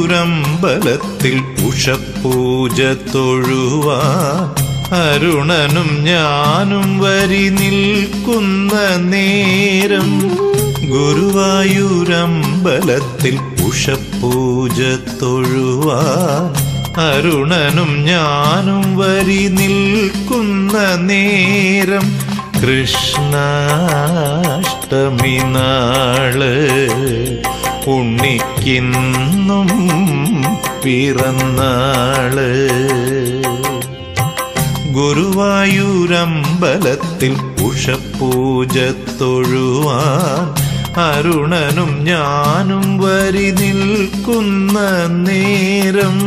ഗുരുവായൂരമ്പലത്തിൽ ഉഷപ്പൂജ തൊഴുവാൻ അരുണനും ഞാനും വരി നിൽക്കുന്ന നേരം ഗുരുവായൂരമ്പലത്തിൽ ഉഷപ്പൂജ തൊഴുവാൻ അരുണനും ഞാനും വരി നിൽക്കുന്ന നേരം കൃഷ്ണാഷ്ടമി നാള് ഉണ്ണിക്കിന്നും പിറന്നാള് ഗുരുവായൂരമ്പലത്തിൽ ഉഷപ്പൂജ തൊഴുവാൻ അരുണനും ഞാനും വരി നിൽക്കുന്ന നേരം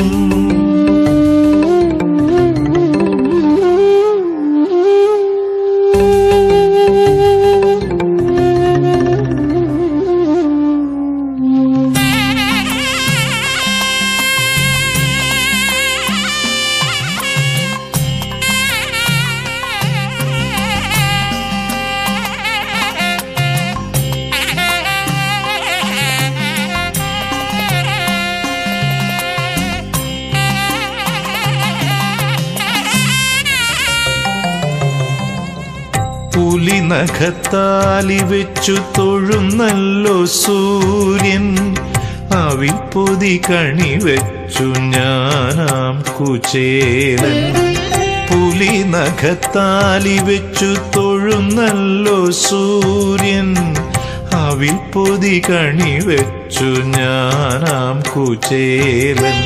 പുലി നഖത്താലി വെച്ചു തൊഴുന്നല്ലോ സൂര്യൻ അവിൽ പൊതി കണി വെച്ചു ഞാനാം കുചേലൻ പുലി നഖത്താലി വെച്ചു തൊഴുന്നല്ലോ സൂര്യൻ അവിൽ പൊതി കണി വെച്ചു ഞാനാം കുചേലൻ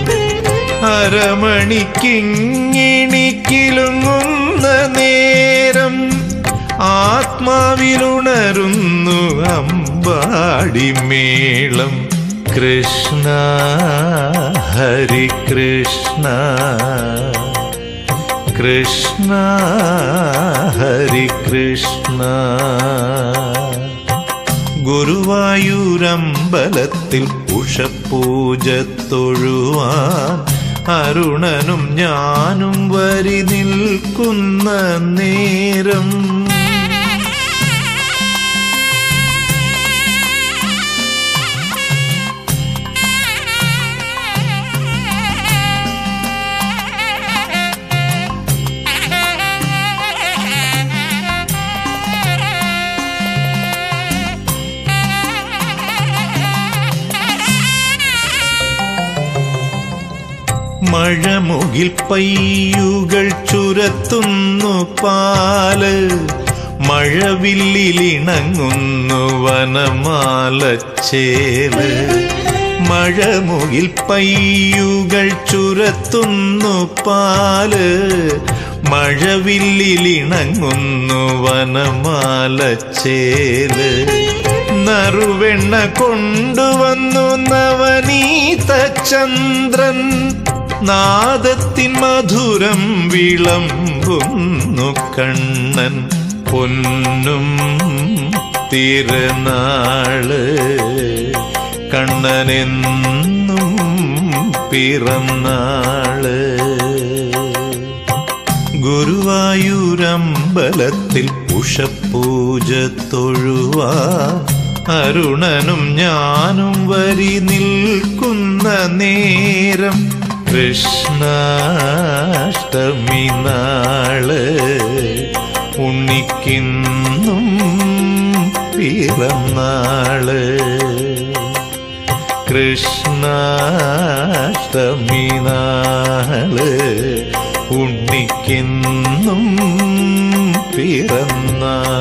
അരമണിക്കിങ്ങിണിക്കിലുങ്ങുന്ന നേരം ആത്മാവിലുണരുന്നു അമ്പാടിമേളം കൃഷ്ണ ഹരി കൃഷ്ണ കൃഷ്ണ ഹരി കൃഷ്ണ ഗുരുവായൂരമ്പലത്തിൽ ഉഷപ്പൂജ തൊഴുവാൻ അരുണനും ഞാനും വരി നിൽക്കുന്ന നേരം മഴമുകിൽ പയ്യുകൾ ചുരത്തുന്നു പാല് മഴവില്ലിലിണങ്ങുന്നു വനമാലച്ചേല് മഴമുകിൽ പയ്യുകൾ ചുരത്തുന്നു പാല് മഴവില്ലിലിണങ്ങുന്നു വനമാലച്ചേല് നറുവെണ്ണ കൊണ്ടുവന്നു നവനീത ചന്ദ്രൻ നാദത്തിൻ മധുരം വിളമ്പുന്നു കണ്ണൻ പൊന്നും തിരുനാള് കണ്ണനെന്നും പിറന്നാള് ഗുരുവായൂരമ്പലത്തിൽ ഉഷപ്പൂജ തൊഴുവാൻ അരുണനും ഞാനും വരി നിൽക്കുന്ന നേരം കൃഷ്ണാഷ്ടമി നാള് ഉണ്ണിക്കിന്നും പിറന്നാള് കൃഷ്ണാഷ്ടമി നാള് ഉണ്ണിക്കിന്നും പിറന്നാള്